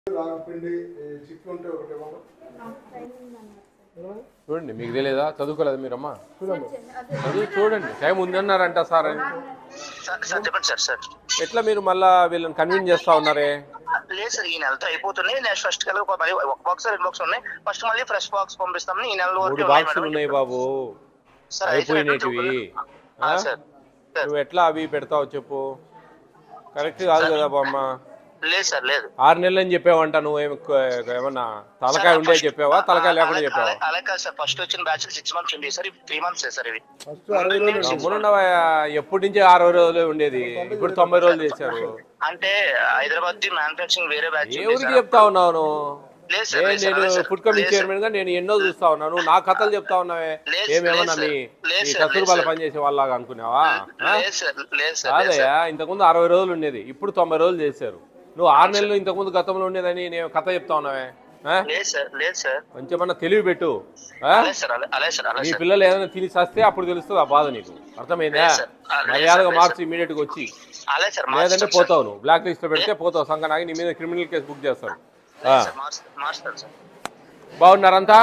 రాగపిండి చిక్కు ఉంటే ఒకటి ఇవ్వండి. చూడండి మీకు తెలియదా చదువుకోలేదు మీరమ్మా చదువు చూడండి టైం ఉందన్నారంట సార్ అని సార్ సార్ చెప్పండి సార్ సార్ ఎట్లా మీరు మళ్ళా వీళ్ళని కన్విన్స్ చేస్తా ఉన్నారే లేదు సార్ ఈ నెలతో అయిపోతుంది నెక్స్ట్ ఫస్ట్ కల్లా ఒక మరి ఒక బాక్స్ రెండు బాక్స్ ఉన్నాయి ఫస్ట్ మళ్ళీ ఫ్రెష్ బాక్స్ పంపిస్తామని ఈ నెల వరకు మూడు ఉన్నాయి బాక్సులు మేడం. ఉన్నాయి బాబు సార్ అయితే అయిపోయినటివి ఆ, ఆ? సార్ సార్ నువ్వు ఎట్లా అవి పెడతావు చెప్పు కరెక్ట్ కాదు కదా బామ్మ లేదు సార్ లేదు ఆరు నెలలు అని చెప్పావంట నువ్వు ఏమి ఏమన్నా తలకాయ ఉండే చెప్పావా తలకాయ లేకుండా చెప్పావా అలా- అలా కాదు సార్ ఫస్ట్ వచ్చిన బ్యాచ్ సిక్స్ మంత్స్ ఉంది సార్ త్రీ మంత్స్ సార్ ఇవి ఫస్ట్ అరవై రోజులు గమ్మునుండవా ఎప్పటి నుంచి అరవై రోజులు ఉండేది ఇప్పుడు తొంభై రోజులు చేశారు అంటే హైదరాబాద్ ది మ్యానుఫాక్చరింగ్ వేరే బ్యాచ్ ఏ ఊరికి చెప్తా ఉన్నావు నువ్వు లేదు సార్ ఏ లేదు సార్, నేను లేదు సార్. ఫుడ్ కమిటీ లేదు సార్. చైర్మన్ గా నేను ఎన్నో చూస్తా ఉన్నాను నా కథలు చెప్తా ఉన్నావే లేదు, ఏమేమన్నా లేదు మీ సార్. లేదు మీ సార్, కస్తూర్బాల లేదు సార్. పనిచేసే వాళ్ళలాగా అనుకున్నావా ఆ? లేదు సార్ లేదు సార్ లేదు కాదయ్యా సార్. ఇంతకుముందు అరవై రోజులు ఉండేది ఇప్పుడు తొంభై రోజులు చేశారు నువ్వు ఆరు నెలలు ఇంతకుముందు గతంలో ఉండేదని నేను కథ చెప్తా ఉన్నావే ఆ? లేదు సార్ లేదు సార్ కొంచెమన్నా తెలివి పెట్టు ఆ? అలే సార్ అలే అలే సార్ అలే నీ సార్ పిల్లలు ఏదైనా తిని చస్తే అప్పుడు తెలుస్తుంది ఆ బాధ నీకు అర్థమైందా లేదు సార్. ఆ, లేదు మర్యాదగా సార్, మార్చి ఇమీడియట్ గా వచ్చి అలే సార్ లేదంటే మార్చుతాం సార్. పోతావు నువ్వు బ్లాక్ లిస్ట్ లో పెడితే పోతావు సంఘనాగి నీ మీద క్రిమినల్ కేసు బుక్ చేస్తారు ఆ. లేదు సార్, మార్చు- మార్చుతాం సార్ బాగున్నారంతా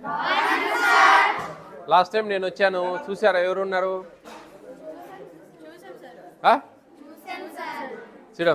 లాస్ట్ టైం నేను వచ్చాను చూసారా ఎవరు ఉన్నారు చూడం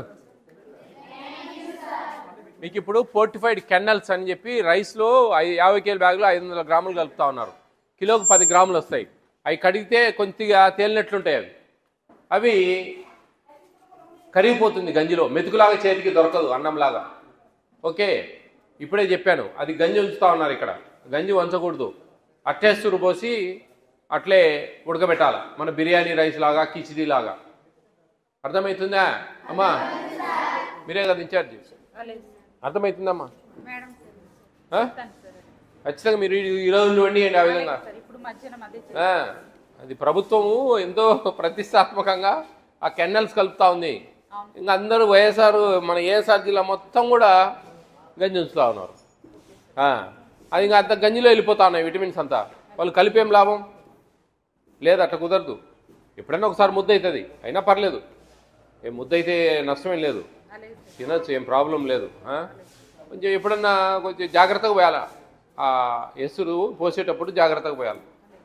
మీకు ఇప్పుడు ఫోర్టిఫైడ్ కెన్నల్స్ అని చెప్పి రైస్లో ఐ- యాభై కేల బ్యాగులో ఐదు వందల గ్రాములు కలుపుతా ఉన్నారు కిలోకి పది గ్రాములు వస్తాయి అవి కడిగితే కొద్దిగా తేలినట్లుంటాయి అవి అవి కరిగిపోతుంది గంజిలో మెతుకులాగా చేతికి దొరకదు అన్నంలాగా ఓకే ఇప్పుడే చెప్పాను అది గంజి ఉంచుతా ఉన్నారు ఇక్కడ గంజి వంచకూడదు అట్టేస్తురు పోసి అట్లే ఉడకబెట్టాలి మన బిర్యానీ రైస్ లాగా కిచిడి లాగా అర్థమవుతుందా అమ్మా మీరే కదా ఇన్ఛార్జ్ అర్థమవుతుందమ్మా మేడం ఆ? ఖచ్చితంగా మీరు ఈ- ఈ రోజు వండి ఆ విధంగా సార్ ఇప్పుడు మధ్యాహ్నం అదే ఆ, అది ప్రభుత్వము ఎంతో ప్రతిష్టాత్మకంగా ఆ కెన్నల్స్ కలుపుతా ఉంది ఇంకా అందరూ వైఎస్ఆర్ మన ఏఎస్ఆర్ జిల్లా మొత్తం కూడా గంజి ఉంచుతా ఉన్నారు ఆ, అది ఇంకా అంత గంజిలో వెళ్ళిపోతా ఉన్నాయి విటమిన్స్ అంతా వాళ్ళు కలిపేం లాభం లేదు అట్లా కుదరదు ఎప్పుడైనా ఒకసారి ముద్ద అవుతుంది అయినా పర్లేదు ఏం ముద్ద అయితే నష్టమేం లేదు తినచ్చు ఏం ప్రాబ్లం లేదు ఆ? కొంచెం ఎప్పుడన్నా కొంచెం జాగ్రత్తగా పోయాలా ఆ ఎసురు పోసేటప్పుడు జాగ్రత్తగా పోయాలి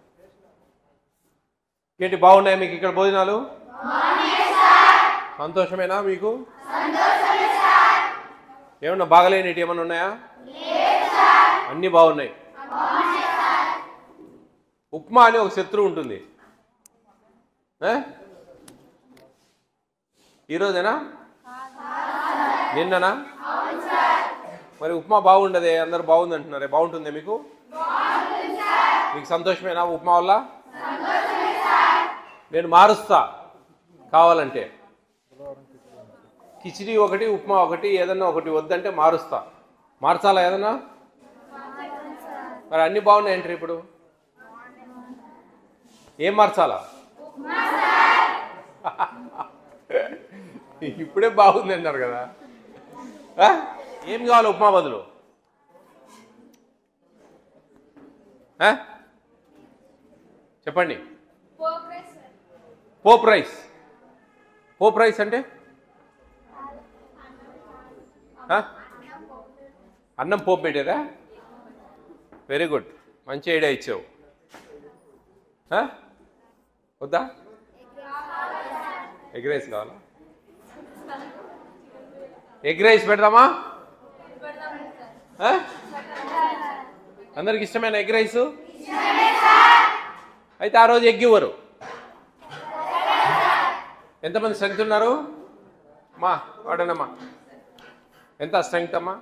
ఏంటి బాగున్నాయి మీకు ఇక్కడ భోజనాలు సంతోషమేనా మీకు ఏమన్నా బాగలేనిటి ఏమన్నా ఉన్నాయా అన్నీ బాగున్నాయి ఉప్మా అని ఒక శత్రువు ఉంటుంది ఏ? ఈరోజేనా నిన్ననా మరి ఉప్మా బాగుండదే అందరు బాగుంది అంటున్నారే బాగుంటుందే మీకు మీకు సంతోషమేనా ఉప్మా వల్ల నేను మారుస్తా కావాలంటే కిచిడి ఒకటి ఉప్మా ఒకటి ఏదన్నా ఒకటి వద్దంటే మారుస్తా మార్చాలా ఏదన్నా మరి అన్ని బాగున్నాయంటారు ఇప్పుడు ఏం మార్చాలా ఇప్పుడే బాగుంది అన్నారు కదా ఆ? ఏం కావాలి ఉప్మా బదులు ఆ? చెప్పండి పోప్ రైస్ పోప్ రైస్ అంటే ఆ? అన్నం పోపు పెట్టారా వెరీ గుడ్ మంచి ఐడియా ఇచ్చావు ఆ? వద్దా ఎగ్ రైస్ కావాలా ఎగ్ రైస్ పెడదామా ఆ? అందరికి ఇష్టమైన ఎగ్ రైస్ అయితే ఆ రోజు ఎగ్ ఇవ్వరు ఎంతమంది స్ట్రెంగ్త్ ఉన్నారు మా వాడనమ్మా ఎంత స్ట్రెంగ్త్ అమ్మా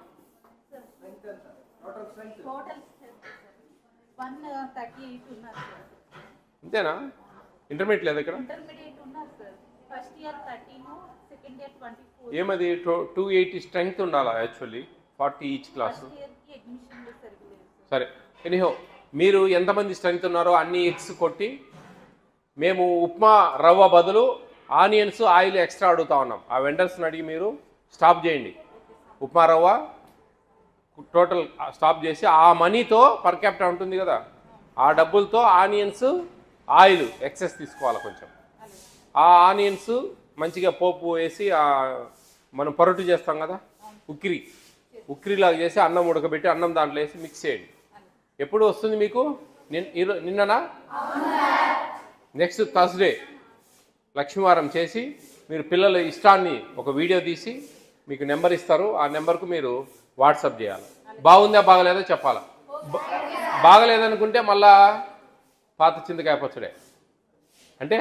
టోటల్ వన్ థర్టీ ఎయిట్ ఉన్నారు సార్ అంతేనా ఇంటర్మీడియట్ లేదు ఇక్కడ ఇంటర్మీడియట్ ఉన్నారు sir first year thirteen second year twenty four ఏమది టూ ఎయిటీ స్ట్రెంగ్త్ ఉండాలా actually forty each class first ఇయర్కి అడ్మిషన్ సరిగ్గా లేదు సరే ఎనీహో మీరు ఎంతమంది స్ట్రెంగ్త్ ఉన్నారో అన్ని ఎగ్స్ కొట్టి మేము ఉప్మా రవ్వ బదులు ఆనియన్స్ ఆయిల్ ఎక్స్ట్రా అడుగుతా ఉన్నాం ఆ వెండర్స్ని అడిగి మీరు స్టాప్ చేయండి ఉప్మా రవ్వ టోటల్ స్టాప్ చేసి ఆ మనీతో పర్ క్యాపిటల్ ఉంటుంది కదా ఆ డబ్బులతో ఆనియన్స్ ఆయిల్ ఎక్సెస్ తీసుకోవాలి కొంచెం ఆ ఆనియన్స్ మంచిగా పోపు వేసి ఆ మనం పరోటు చేస్తాం కదా ఉక్కిరి ఉక్కిరిలాగా చేసి అన్నం ఉడకబెట్టి అన్నం దాంట్లో వేసి మిక్స్ చేయండి ఎప్పుడు వస్తుంది మీకు నిన్- ఈరో- నిన్ననా నెక్స్ట్ థర్స్డే లక్ష్మీవారం చేసి మీరు పిల్లల ఇష్టాన్ని ఒక వీడియో తీసి మీకు నెంబర్ ఇస్తారు ఆ నెంబర్కు మీరు వాట్సాప్ చేయాలి బాగుందా బాగలేదా చెప్పాలా బా- బాగలేదనుకుంటే మళ్ళా పాత చింతకాయ పచ్చడే అంటే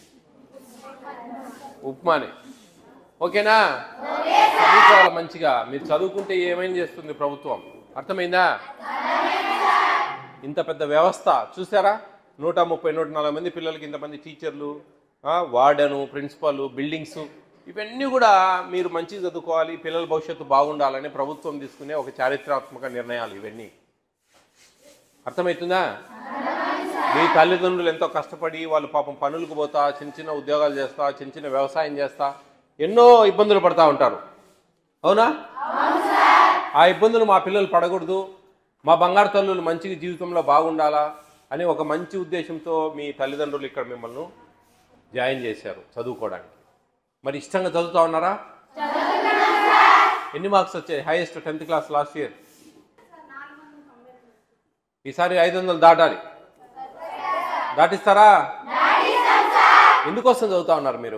ఉప్మానే ఓకేనా చదువుకోవాలి మంచిగా మీరు చదువుకుంటే ఏమైనా చేస్తుంది ప్రభుత్వం అర్థమైందా ఇంత పెద్ద వ్యవస్థ చూసారా నూట ముప్పై నూట నలభై మంది పిల్లలకి ఇంతమంది టీచర్లు ఆ, వార్డెను ప్రిన్సిపాల్ బిల్డింగ్స్ ఇవన్నీ కూడా మీరు మంచిగా చదువుకోవాలి పిల్లల భవిష్యత్తు బాగుండాలని ప్రభుత్వం తీసుకునే ఒక చారిత్రాత్మక నిర్ణయాలు ఇవన్నీ అర్థమవుతుందా మీ తల్లిదండ్రులు ఎంతో కష్టపడి వాళ్ళు పాపం పనులకు పోతా చిన్న చిన్న ఉద్యోగాలు చేస్తా చిన్న చిన్న వ్యవసాయం చేస్తా ఎన్నో ఇబ్బందులు పడతా ఉంటారు అవునా ఆ ఇబ్బందులు మా పిల్లలు పడకూడదు మా బంగారు తల్లులు మంచిగా జీవితంలో బాగుండాలా అని ఒక మంచి ఉద్దేశంతో మీ తల్లిదండ్రులు ఇక్కడ మిమ్మల్ని జాయిన్ చేశారు చదువుకోవడానికి మరి ఇష్టంగా చదువుతా ఉన్నారా ఎన్ని మార్క్స్ వచ్చాయి highest tenth class last year ఈసారి ఐదు వందలు దాటాలి దాటిస్తారా ఎందుకోసం చదువుతా ఉన్నారు మీరు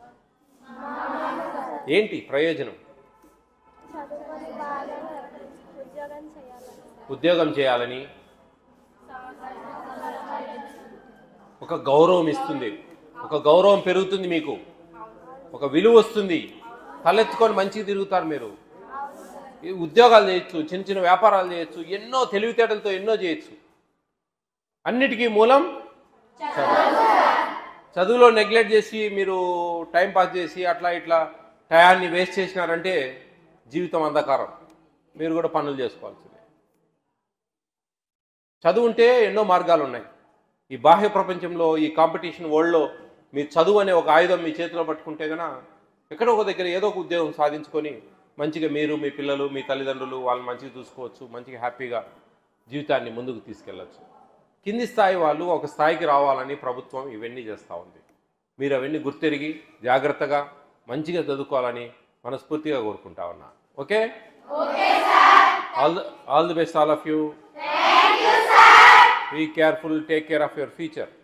ఏంటి ప్రయోజనం చదువుకొని బాగా ఉద్యోగం చేయాలని ఉద్యోగం చేయాలని ఒక గౌరవం ఇస్తుంది ఒక గౌరవం పెరుగుతుంది మీకు ఒక విలువ వస్తుంది తలెత్తుకొని మంచిగా తిరుగుతారు మీరు ఈ ఉద్యోగాలు చేయొచ్చు చిన్న చిన్న వ్యాపారాలు చేయొచ్చు ఎన్నో తెలివితేటలతో ఎన్నో చేయొచ్చు అన్నిటికీ మూలం చదువు చదువులో నెగ్లెక్ట్ చేసి మీరు టైం పాస్ చేసి అట్లా ఇట్లా టయాన్ని వేస్ట్ చేసినారంటే జీవితం అంధకారం మీరు కూడా పనులు చేసుకోవాల్సిందే చదువు ఉంటే ఎన్నో మార్గాలు ఉన్నాయి ఈ బాహ్య ప్రపంచంలో ఈ కాంపిటీషన్ వరల్డ్లో మీ చదువు అనే ఒక ఆయుధం మీ చేతిలో పట్టుకుంటే కనుక ఎక్కడో ఒక దగ్గర ఏదో ఒక ఉద్యోగం సాధించుకొని మంచిగా మీరు మీ పిల్లలు మీ తల్లిదండ్రులు వాళ్ళని మంచిగా చూసుకోవచ్చు మంచిగా హ్యాపీగా జీవితాన్ని ముందుకు తీసుకెళ్ళచ్చు కింది స్థాయి వాళ్ళు ఒక స్థాయికి రావాలని ప్రభుత్వం ఇవన్నీ చేస్తూ ఉంది మీరు అవన్నీ గుర్తెరిగి జాగ్రత్తగా మంచిగా చదువుకోవాలని మనస్ఫూర్తిగా కోరుకుంటా ఉన్నా okay all all the best all of you be careful take care of your future